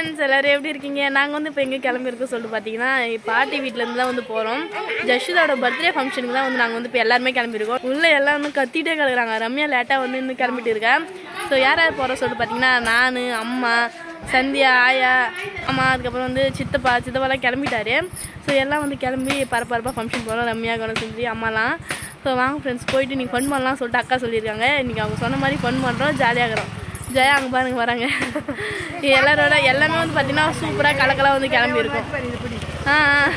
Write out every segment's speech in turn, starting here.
Friends எல்லாரும் எப்படி இருக்கீங்க நாங்கள் வந்து இப்போ எங்கே கிளம்பியிருக்கோம் சொல்லிட்டு பார்த்தீங்கன்னா பாட்டி வீட்டிலேருந்து தான் வந்து போகிறோம் ஜஷிதாவோட பர்த்டே ஃபங்க்ஷனுக்கு தான் வந்து நாங்கள் வந்து இப்போ எல்லாருமே கிளம்பியிருக்கோம் உள்ளே எல்லாம் வந்து கத்திட்டே கிடக்குறாங்க ரம்யா லேட்டாக வந்து இன்னும் கிளம்பிட்டு இருக்கேன் ஸோ யார் யார் போகிறோம் சொல்லிட்டு பார்த்தீங்கன்னா நான் அம்மா சந்தியா ஆயா அம்மா அதுக்கப்புறம் வந்து சித்தப்பா சித்தப்பாலாம் கிளம்பிட்டாரு ஸோ எல்லாம் வந்து கிளம்பி பரபரப்பாக ஃபங்க்ஷன் போகிறோம் ரம்யா கணேசந்தி அம்மாலாம் ஸோ வாங்க ஃப்ரெண்ட்ஸ் போயிட்டு நீங்கள் ஃபன் பண்ணலாம் சொல்லிட்டு அக்கா சொல்லியிருக்காங்க இன்றைக்கி அவங்க சொன்ன மாதிரி ஃபன் பண்ணுறோம் ஜாலியாகிறோம் ஜெயா அங்கே பாருங்க வராங்க எல்லாரோட எல்லாமே வந்து பார்த்தீங்கன்னா சூப்பராக கலக்கலாக வந்து கிளம்பியிருக்கோம் ஆ ஆ.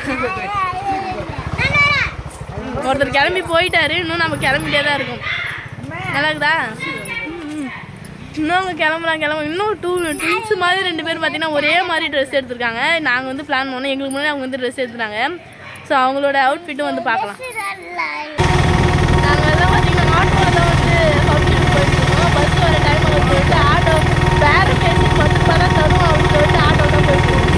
ஒருத்தர் கிளம்பி போயிட்டாரு இன்னும் நம்ம கிளம்பிட்டே தான் இருக்கோம் நல்லா இருக்குதா ம், ம். இன்னும் அவங்க கிளம்புறாங்க கிளம்ப இன்னும் டூ ட்வின்ஸ் மாதிரி ரெண்டு பேரும் பார்த்தீங்கன்னா ஒரே மாதிரி ட்ரெஸ் எடுத்திருக்காங்க நாங்கள் வந்து பிளான் பண்ணோம் எங்களுக்கு முன்னாடி அவங்க வந்து ட்ரெஸ் எடுத்துட்டாங்க ஸோ அவங்களோட அவுட்ஃபிட்டும் வந்து பார்க்கலாம் நாங்கள் எல்லாம் பார்த்தீங்கன்னா ஆட்டோவில் தான் வந்து ஃபங்க்ஷனுக்கு போயிட்டு இருக்கோம் பஸ் வர டைம் வந்து சொல்லிட்டு ஆட்டோ வேறு பேசி பத்து ரூபா தான் தரும் அப்படின்னு சொல்லிட்டு ஆட்டோ தான் போயிட்டு இருக்கோம்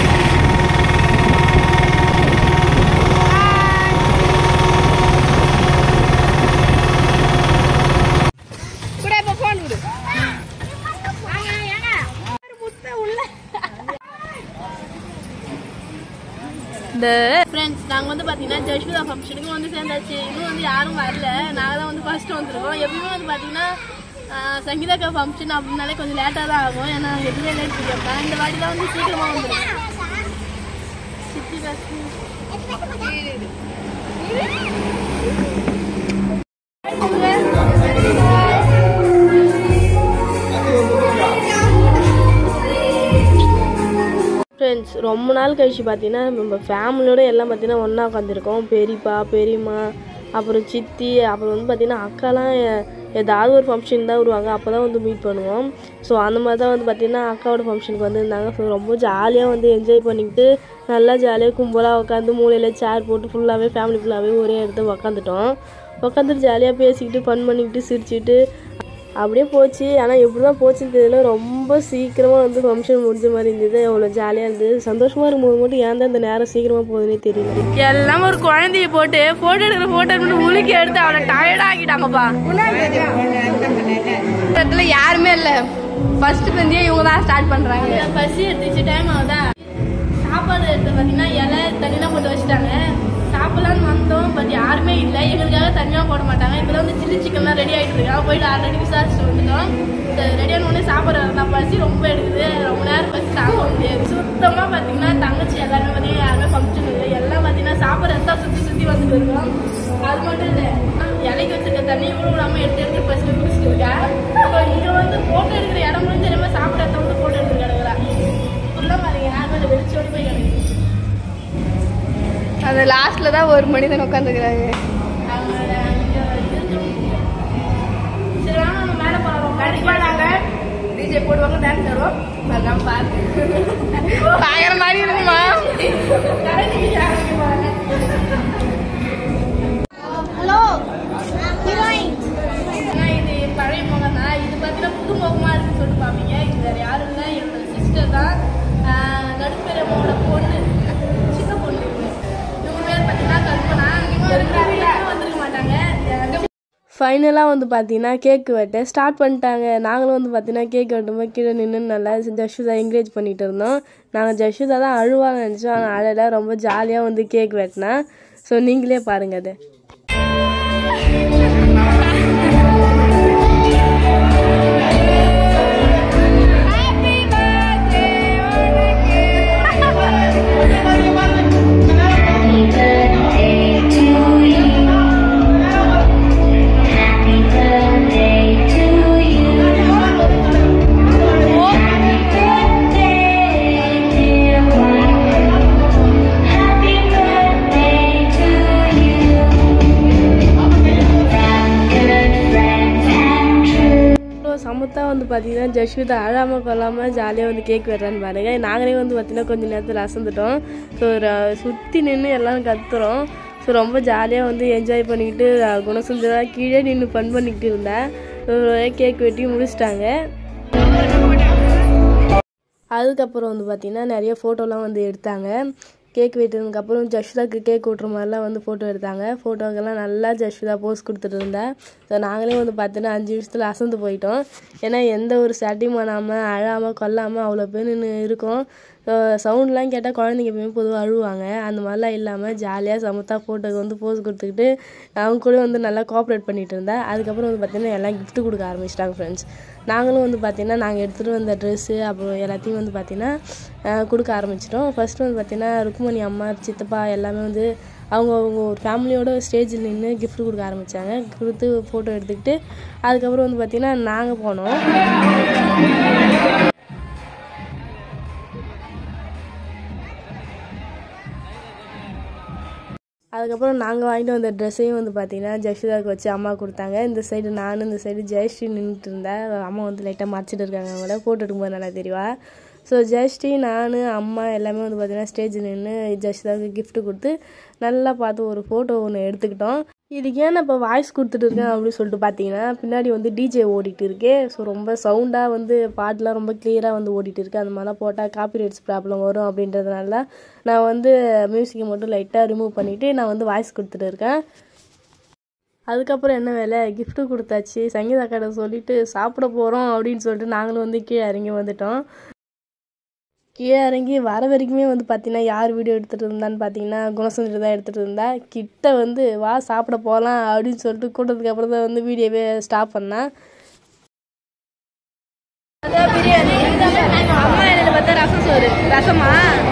இந்த ஃப்ரெண்ட்ஸ் நாங்கள் வந்து பார்த்தீங்கன்னா ஜஷ்விதா ஃபங்க்ஷனுக்கு வந்து சேர்ந்தாச்சு இன்னும் வந்து யாரும் வரல நாங்கள் தான் வந்து ஃபர்ஸ்ட் வந்துருக்கோம் எப்பயுமே வந்து பார்த்தீங்கன்னா ஆஹ், சங்கீதாக்கா ஃபங்க்ஷன் அப்படின்னாலே கொஞ்சம் லேட்டாக தான் ஆகும் ஏன்னா எதுவுமே லேட் பண்ணியிருக்கேன் இந்த வாட்டி தான் வந்து சீக்கிரமாக வந்துருக்கோம் சித்தி காசு ஃப்ரெண்ட்ஸ் ரொம்ப நாள் கழிச்சு பார்த்தீங்கன்னா நம்ம ஃபேமிலியோட எல்லாம் பார்த்தீங்கன்னா ஒன்றா உட்காந்துருக்கோம் பெரியப்பா பெரியம்மா அப்புறம் சித்தி அப்புறம் வந்து பார்த்தீங்கன்னா அக்காலாம் எ- ஏதாவது ஒரு ஃபங்க்ஷன் தான் வருவாங்க அப்போ தான் வந்து மீட் பண்ணுவோம் ஸோ அந்த மாதிரி தான் வந்து பார்த்தீங்கன்னா அக்காவோட ஃபங்க்ஷனுக்கு வந்திருந்தாங்க ஸோ ரொம்ப ஜாலியாக வந்து என்ஜாய் பண்ணிக்கிட்டு நல்லா ஜாலியாக கும்பலாக உட்காந்து மூலையில் சேர் போட்டு ஃபுல்லாகவே ஃபேமிலி ஃபுல்லாகவே ஒரே இடத்துல உக்காந்துட்டோம் உட்காந்துட்டு ஜாலியாக பேசிக்கிட்டு ஃபன் பண்ணிக்கிட்டு சிரிச்சுக்கிட்டு அப்படியே போச்சு ஆனால் எப்படி தான் போச்சுன்னு தெரியல ரொம்ப சீக்கிரமாக வந்து ஃபங்க்ஷன் முடிஞ்ச மாதிரி இருந்தது அவ்வளோ ஜாலியாக இருந்தது சந்தோஷமாக இருக்கும்போது மட்டும் ஏன் தான் இந்த நேரம் சீக்கிரமாக போகுதுன்னே தெரியல எல்லாம் ஒரு குழந்தைய போட்டு ஃபோட்டோ எடுக்கிற ஃபோட்டோ எடுத்து உலுக்கி எடுத்து அவளை டயர்ட் ஆக்கிட்டாங்கப்பா இடத்துல யாருமே இல்ல ஃபர்ஸ்ட் பெந்தியே இவங்க தான் ஸ்டார்ட் பண்றாங்க பசி எடுத்துச்சு டைம் ஆகுதா சாப்பாடு எடுத்து பார்த்தீங்கன்னா இலை தனியாக போட்டு வச்சுட்டாங்க சாப்பிடலான்னு வந்தோம் பட் யாருமே இல்லை எங்களுக்காக தனியாக போட மாட்டாங்க இப்போ வந்து சில்லி சிக்கன்லாம் ரெடி ஆகிட்டு இருக்காங்க போயிட்டு ஆல்ரெடி விசாரிச்சுட்டு வந்துட்டோம் ரெடியான உடனே சாப்பாடு வரலாம் பசி ரொம்ப எடுக்குது ரொம்ப நேரம் பசி சாப்பிட முடியாது சுத்தமாக பார்த்தீங்கன்னா தங்கச்சி எல்லாருமே பார்த்தீங்கன்னா யாருமே ஃபங்க்ஷன் இல்லை எல்லாம் பார்த்தீங்கன்னா சாப்பாடு எடுத்தா சுற்றி சுற்றி வந்துட்டு இருக்கோம் அது மட்டும் இல்லை இலைக்கு வச்சிருக்க தண்ணி கூட விடாம எடுத்து எடுத்து ஃபர்ஸ்ட் குடிச்சிட்டு இருக்கா இங்க வந்து போட்டோ எடுக்கிற இடம் முடிஞ்ச தெரியாம சாப்பிட இடத்த வந்து போட்டோ எடுத்து கிடக்குறா ஃபுல்லா பாருங்க யாருமே வெளிச்சோடி போய் கிடக்கு அந்த லாஸ்ட்ல தான் ஒரு மனிதன் உட்காந்துக்கிறாங்க அவங்க இங்க இருக்கு. சரி வாங்க நம்ம மேல போறோம் கண்டிப்பா நாங்க டிஜே போடுவாங்க டான்ஸ் ஆடுவோம் மறக்காம பாருங்க பாக்குற மாதிரி இருக்குமா ஏன்னா இது பழைய முகம் தான் இது பார்த்தீங்கன்னா புது முகமா இருக்குன்னு சொல்லிட்டு பார்ப்பீங்க இது வேற யாரும் இல்லை என்னோட சிஸ்டர் தான் ஆஹ் நடுப்பெரியம்மாவோட பொண்ணு சின்ன பொண்ணு இவங்க இவங்க பேர் பார்த்தீங்கன்னா கல்பனா இவங்க இருக்கிறாங்க வந்திருக்க மாட்டாங்க ஃபைனலாக வந்து பார்த்தீங்கன்னா கேக் வெட்ட ஸ்டார்ட் பண்ணிட்டாங்க நாங்களும் வந்து பார்த்தீங்கன்னா கேக் வெட்டும்போது கீழே நின்று நல்லா ஜஷுதா என்கரேஜ் பண்ணிட்டு இருந்தோம் நாங்கள் ஜஷுதா தான் அழுவாங்க நினச்சோம் ஆனால் அழல ரொம்ப ஜாலியாக வந்து கேக் வெட்டினா ஸோ நீங்களே பாருங்க அதை ஸோ சமத்தா வந்து பார்த்தீங்கன்னா ஜஷ்விதா அழாமல் கொள்ளாமல் ஜாலியாக வந்து கேக் வெட்டுறான்னு பாருங்க நாங்களே வந்து பார்த்தீங்கன்னா கொஞ்சம் நேரத்தில் அசந்துட்டோம் ஸோ சுற்றி நின்று எல்லாரும் கத்துறோம் ஸோ ரொம்ப ஜாலியாக வந்து என்ஜாய் பண்ணிக்கிட்டு அஹ், குணசுந்தரா கீழே நின்று ஃபன் பண்ணிக்கிட்டு இருந்தேன் கேக் வெட்டி முடிச்சிட்டாங்க அதுக்கப்புறம் வந்து பார்த்தீங்கன்னா நிறைய ஃபோட்டோலாம் வந்து எடுத்தாங்க கேக் வெட்டினதுக்கப்புறம் ஜஷ்விதாக்கு கேக் விட்ற மாதிரிலாம் வந்து ஃபோட்டோ எடுத்தாங்க ஃபோட்டோக்கெல்லாம் நல்லா ஜஷ்விதா போஸ் கொடுத்துட்டு இருந்தேன் ஸோ நாங்களே வந்து பார்த்தீங்கன்னா அஞ்சு நிமிஷத்தில் அசந்து போயிட்டோம் ஏன்னா எந்த ஒரு சேட்டையும் பண்ணாமல் அழாமல் கொல்லாமல் அவ்வளோ பேர் நின்று இருக்கோம் சவுண்ட்லாம் கேட்டால் குழந்தைங்க எப்பயுமே பொதுவாக அழுவாங்க அந்த மாதிரிலாம் இல்லாமல் ஜாலியாக சமத்தா ஃபோட்டோக்கு வந்து போஸ் கொடுத்துக்கிட்டு அவங்க கூட வந்து நல்லா கோஆப்ரேட் பண்ணிட்டு இருந்தா அதுக்கப்புறம் வந்து பார்த்திங்கன்னா எல்லாம் gift கொடுக்க ஆரம்பிச்சிட்டாங்க ஃப்ரெண்ட்ஸ் நாங்களும் வந்து பார்த்திங்கன்னா நாங்கள் எடுத்துகிட்டு வந்த ட்ரெஸ்ஸு அப்புறம் எல்லாத்தையும் வந்து பார்த்திங்கன்னா அஹ், கொடுக்க ஆரம்பிச்சிட்டோம் ஃபர்ஸ்ட் வந்து பார்த்திங்கன்னா ருக்மணி அம்மா சித்தப்பா எல்லாமே வந்து அவங்க அவங்க ஒரு ஃபேமிலியோட ஸ்டேஜில் நின்று gift கொடுக்க ஆரம்பித்தாங்க கொடுத்து ஃபோட்டோ எடுத்துக்கிட்டு அதுக்கப்புறம் வந்து பார்த்திங்கன்னா நாங்கள் போனோம் அதுக்கப்புறம் நாங்கள் வாங்கிட்டு வந்த ட்ரெஸ்ஸையும் வந்து பார்த்தீங்கன்னா ஜெயஸ்ரீதாவுக்கு வச்சு அம்மா கொடுத்தாங்க இந்த சைடு நான் இந்த சைடு ஜெயஸ்ரீ நின்றுட்டு இருந்தேன் அம்மா வந்து லைட்டாக மறைச்சிட்டு இருக்காங்க அவங்கள ஃபோட்டோ எடுக்கும்போது நல்லா தெரியவா ஸோ ஜெயஸ்ரீ நான் அம்மா எல்லாமே வந்து பார்த்தீங்கன்னா ஸ்டேஜில் நின்று ஜெயஸ்ரீதாவுக்கு gift கொடுத்து நல்லா பார்த்து ஒரு ஃபோட்டோ ஒன்று எடுத்துக்கிட்டோம் இதுக்கு ஏன் நான் இப்போ வாய்ஸ் கொடுத்துட்டு இருக்கேன் அப்படின்னு சொல்லிட்டு பார்த்தீங்கன்னா பின்னாடி வந்து டிஜே ஓடிட்டு இருக்கு ஸோ ரொம்ப சவுண்டாக வந்து பாட்டுலாம் ரொம்ப கிளியராக வந்து ஓடிட்டு இருக்கு அந்த மாதிரிலாம் போட்டால் காப்பிரைட்ஸ் ப்ராப்ளம் வரும் அப்படின்றதுனால தான் நான் வந்து மியூசிக்கை மட்டும் லைட்டாக ரிமூவ் பண்ணிவிட்டு நான் வந்து வாய்ஸ் கொடுத்துட்டு இருக்கேன் அதுக்கப்புறம் என்ன வேலை gift கொடுத்தாச்சு சங்கீதா கடை சொல்லிட்டு சாப்பிட போகிறோம் அப்படின்னு சொல்லிட்டு நாங்களும் வந்து கீழே இறங்கி வந்துட்டோம் கீழே இறங்கி வர வரைக்குமே வந்து பார்த்தீங்கன்னா யார் வீடியோ எடுத்துகிட்டு இருந்தான்னு பார்த்தீங்கன்னா குணசுந்தரி தான் எடுத்துகிட்டு இருந்தா கிட்ட வந்து வா சாப்பிட போகலாம் அப்படின்னு சொல்லிட்டு கூட்டத்துக்கு அப்புறம் தான் வந்து வீடியோவே ஸ்டாப் பண்ணேன் பிரியாணி அம்மா என்ன பார்த்தா ரசம் சோறு ரசமா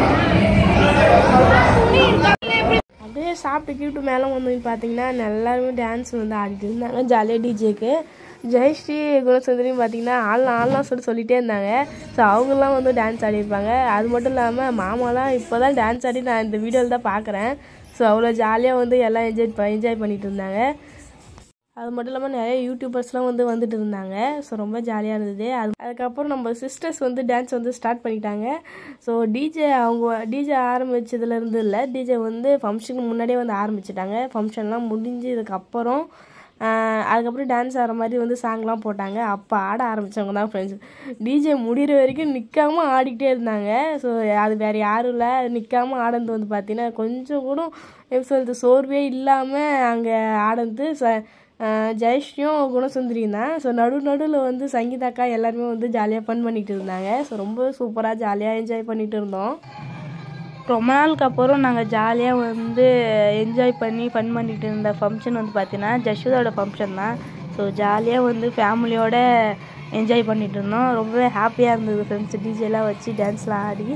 அப்படியே சாப்பிட்டு கீட்டு மேலே வந்து பார்த்தீங்கன்னா எல்லாருமே டான்ஸ் வந்து ஆடிட்டு இருந்தாங்க ஜாலியாக டிஜேக்கு ஜெயஸ்ரீ குணசுந்தரியும் பார்த்தீங்கன்னா ஆள்லாம் ஆள்லாம் சொல்லி சொல்லிட்டே இருந்தாங்க ஸோ அவங்கெல்லாம் வந்து டான்ஸ் ஆடிருப்பாங்க அது மட்டும் இல்லாமல் மாமாலாம் இப்போ தான் டான்ஸ் ஆடி நான் இந்த வீடியோவில் தான் பார்க்குறேன் ஸோ அவ்வளோ ஜாலியாக வந்து எல்லாம் என்ஜாய் என்ஜாய் பண்ணிட்டு இருந்தாங்க அது மட்டும் இல்லாமல் நிறைய யூடியூபர்ஸ்லாம் வந்து வந்துட்டு இருந்தாங்க ஸோ ரொம்ப ஜாலியாக இருந்தது அது அதுக்கப்புறம் நம்ம சிஸ்டர்ஸ் வந்து டான்ஸ் வந்து ஸ்டார்ட் பண்ணிட்டாங்க ஸோ டிஜே அவங்க டிஜே ஆரம்பிச்சதுலேருந்து இல்லை டிஜே வந்து ஃபங்க்ஷனுக்கு முன்னாடியே வந்து ஆரம்பிச்சிட்டாங்க ஃபங்க்ஷன்லாம் முடிஞ்சதுக்கப்புறம் ஆஹ், அதுக்கப்புறம் டான்ஸ் ஆடுற மாதிரி வந்து சாங்லாம் போட்டாங்க அப்போ ஆட ஆரம்பித்தவங்க தான் ஃப்ரெண்ட்ஸ் டிஜே முடிகிற வரைக்கும் நிற்காம ஆடிக்கிட்டே இருந்தாங்க ஸோ அது வேறு யாரும் இல்லை நிற்காம ஆடுறது வந்து பார்த்தீங்கன்னா கொஞ்சம் கூட எப்படி சொல்கிறது சோர்வே இல்லாமல் அங்கே ஆடுறது ச ஆஹ் ஜெயஸ்ரீயும் குணசுந்தரியும் தான் ஸோ நடு நடுவில் வந்து சங்கீதாக்கா எல்லாருமே வந்து ஜாலியாக ஃபன் பண்ணிட்டு இருந்தாங்க ஸோ ரொம்ப சூப்பராக ஜாலியாக என்ஜாய் பண்ணிட்டு இருந்தோம் ரொம்ப நாளுக்கு அப்புறம் நாங்கள் ஜாலியாக வந்து என்ஜாய் பண்ணி ஃபன் பண்ணிட்டு இருந்த ஃபங்க்ஷன் வந்து பார்த்தீங்கன்னா ஜஷோதோட ஃபங்க்ஷன் தான் ஸோ ஜாலியாக வந்து ஃபேமிலியோட என்ஜாய் பண்ணிட்டு இருந்தோம் ரொம்பவே ஹாப்பியாக இருந்தது ஃப்ரெண்ட்ஸ் டிஜேலாம் வச்சு டான்ஸ்லாம் ஆடி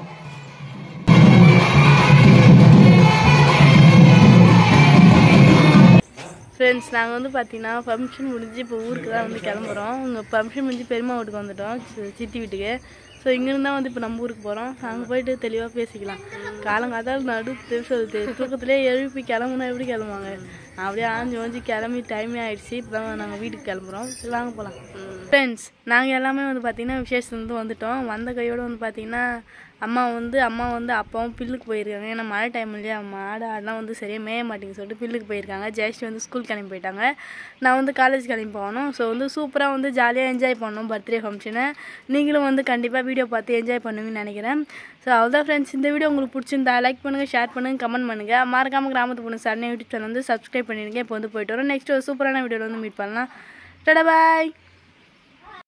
ஃப்ரெண்ட்ஸ் நாங்கள் வந்து பார்த்தீங்கன்னா ஃபங்க்ஷன் முடிஞ்சு இப்போ ஊருக்கு தான் வந்து கிளம்புறோம் உங்கள் ஃபங்க்ஷன் முடிஞ்சு பெரியம்மா வீட்டுக்கு வந்துட்டோம் சி- சித்தி வீட்டுக்கு ஸோ இங்கேருந்து தான் வந்து இப்போ நம்ம ஊருக்கு போகிறோம் அங்கே போயிட்டு தெளிவாக பேசிக்கலாம் காலங்காத்தால் நடு சொல்லுது தூக்கத்திலே எழுப்பி கிளம்புனா எப்படி கிளம்புவாங்க அப்படியே ஆஞ்சு ஓஞ்சி கிளம்பி டைமே ஆயிடுச்சு இப்போ தான் நாங்கள் வீட்டுக்கு கிளம்புறோம் சரி வாங்க போகலாம் ஃப்ரெண்ட்ஸ் நாங்கள் எல்லாமே வந்து பார்த்தீங்கன்னா விசேஷத்துலேருந்து வந்துட்டோம் வந்த கையோடு வந்து பார்த்தீங்கன்னா அம்மா வந்து அம்மா வந்து அப்பாவும் பில்லுக்கு போயிருக்காங்க ஏன்னா மழை டைம் இல்லையா மாடு ஆடெலாம் வந்து சரியாக மேய மாட்டேங்குது சொல்லிட்டு பில்லுக்கு போயிருக்காங்க ஜெயஸ்ரீ வந்து ஸ்கூல் கிளம்பி போயிட்டாங்க நான் வந்து காலேஜ் கிளம்பி போகணும் ஸோ வந்து சூப்பராக வந்து ஜாலியாக என்ஜாய் பண்ணோம் பர்த்டே ஃபங்க்ஷனை நீங்களும் வந்து கண்டிப்பாக வீடியோ பார்த்து என்ஜாய் பண்ணுவீங்கன்னு நினைக்கிறேன் ஸோ அவ்வளோதான் ஃப்ரெண்ட்ஸ் இந்த வீடியோ உங்களுக்கு பிடிச்சிருந்தா லைக் பண்ணுங்கள் ஷேர் பண்ணுங்கள் கமெண்ட் பண்ணுங்கள் மறக்காமல் கிராமத்து பொண்ணு சார் யூடியூப் சேனல் வந்து சப்ஸ்கிரைப் பண்ணிடுங்க இப்போ வந்து போயிட்டு வரோம் நெக்ஸ்ட் ஒரு சூப்பரான வீடியோவில் வந்து மீட் பண்ணலாம் டடா பாய்